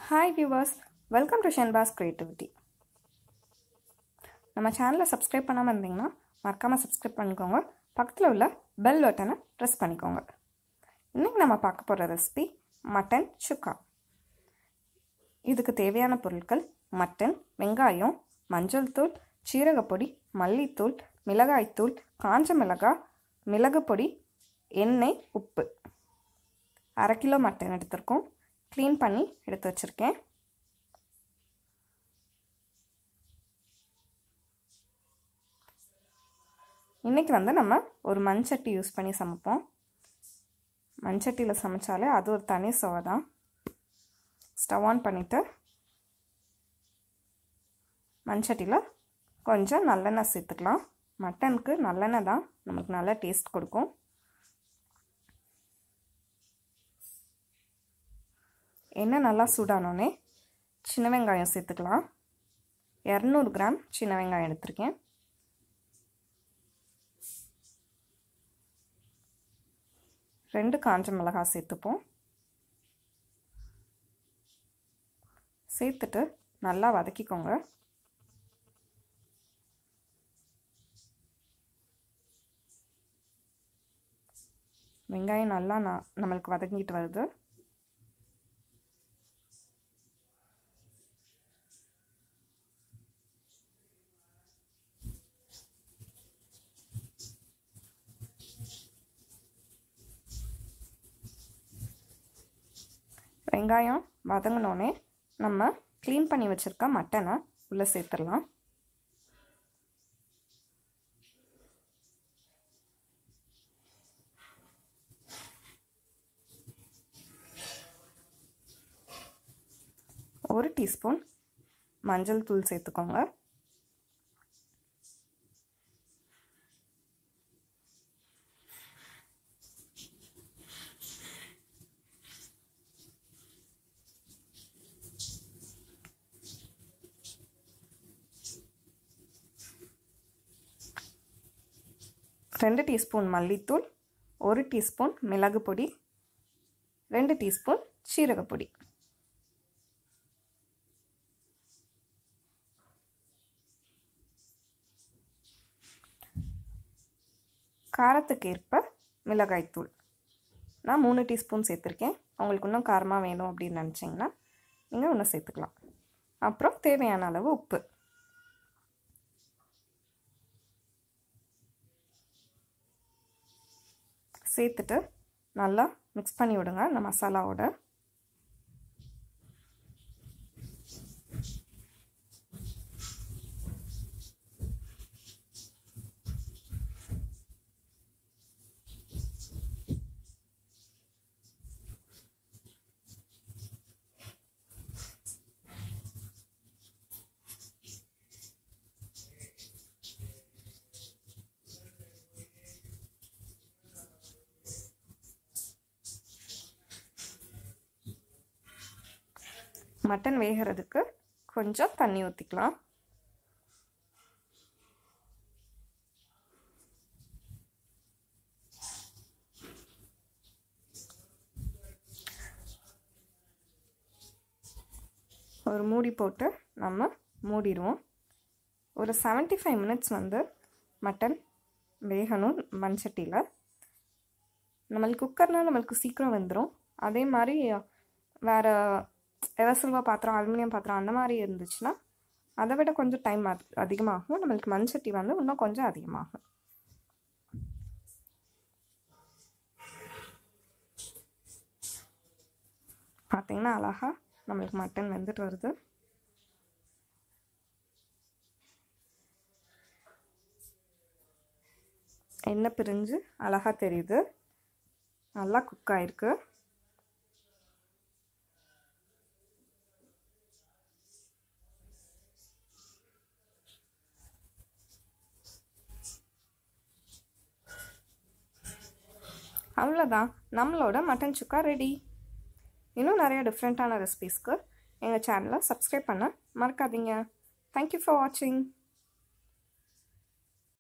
hi viewers welcome to Shenba's creativity நம்ம சேனலை subscribe பண்ணாமல் இருந்தீங்கன்னா மறக்காமல் சப்ஸ்கிரைப் பண்ணிக்கோங்க பக்கத்தில் உள்ள பெல் பட்டனை ப்ரெஸ் பண்ணிக்கோங்க இன்றைக்கி நம்ம பார்க்க போகிற ரெசிபி மட்டன் சுக்கா இதுக்கு தேவையான பொருட்கள் மட்டன் வெங்காயம் மஞ்சள் தூள் சீரகப்பொடி மல்லித்தூள் மிளகாய்த்தூள் காஞ்ச மிளகாய் மிளகு பொடி எண்ணெய் உப்பு அரை கிலோ மட்டன் எடுத்திருக்கோம் க்ளீன் பண்ணி எடுத்து வச்சுருக்கேன் இன்றைக்கி வந்து நம்ம ஒரு மண்சட்டி யூஸ் பண்ணி சமைப்போம் மண்சட்டியில் சமைச்சாலே அது ஒரு தனி சுவை தான் ஸ்டவ் ஆன் பண்ணிவிட்டு மண்சட்டியில் கொஞ்சம் நல்லெண்ணெய் சேர்த்துக்கலாம் மட்டனுக்கு நல்லெண்ணெய் தான் நமக்கு நல்ல டேஸ்ட் கொடுக்கும் எண்ணெய் நல்லா சூடானோடனே சின்ன வெங்காயம் சேர்த்துக்கலாம் இரநூறு கிராம் சின்ன வெங்காயம் எடுத்திருக்கேன் ரெண்டு காஞ்ச மிளகாய் சேர்த்துப்போம் சேர்த்துட்டு நல்லா வதக்கிக்கோங்க வெங்காயம் நல்லா நான் நம்மளுக்கு வதங்கிட்டு வருது வெங்காயம் வதங்கினோடனே நம்ம க்ளீன் பண்ணி வச்சுருக்க மட்டனை உள்ளே சேர்த்துடலாம் ஒரு டீஸ்பூன் மஞ்சள் தூள் சேர்த்துக்கோங்க ரெண்டு டீஸ்பூன் மல்லித்தூள் ஒரு டீஸ்பூன் மிளகு பொடி ரெண்டு டீஸ்பூன் சீரகப்பொடி காரத்துக்கு ஏற்ப மிளகாய்த்தூள் நான் மூணு டீஸ்பூன் சேர்த்துருக்கேன் உங்களுக்கு இன்னும் காரமாக வேணும் அப்படின்னு நினச்சிங்கன்னா நீங்கள் இன்னும் சேர்த்துக்கலாம் அப்புறம் தேவையான அளவு உப்பு சேர்த்துட்டு நல்லா மிக்ஸ் பண்ணி விடுங்க அந்த மசாலாவோட மட்டன் வேகிறதுக்கு கொஞ்சம் தண்ணி ஊற்றிக்கலாம் ஒரு மூடி போட்டு நம்ம மூடிடுவோம் ஒரு செவன்ட்டி ஃபைவ் மினிட்ஸ் வந்து மட்டன் வேகணும் மண் சட்டியில் நம்மளுக்கு குக்கர்னால் நம்மளுக்கு சீக்கிரம் வெந்துடும் அதே மாதிரி வேறு எவசில்வா பாத்திரம் அலுமினியம் பாத்திரம் அந்த மாதிரி இருந்துச்சுன்னா அதை விட கொஞ்சம் டைம் அதிகமாகும் நம்மளுக்கு மண் சட்டி வந்து இன்னும் கொஞ்சம் அதிகமாகும் பார்த்தீங்கன்னா அழகா நம்மளுக்கு மட்டன் வெந்துட்டு வருது எண்ணெய் பிரிஞ்சு அழகாக தெரியுது நல்லா குக் ஆயிருக்கு அவ்வளோதான் நம்மளோட மட்டன் சுக்கா ரெடி இன்னும் நிறைய டிஃப்ரெண்ட்டான ரெசிபீஸ்க்கு எங்கள் சேனலை சப்ஸ்கிரைப் பண்ண மறக்காதீங்க தேங்க்யூ ஃபார் வாட்சிங்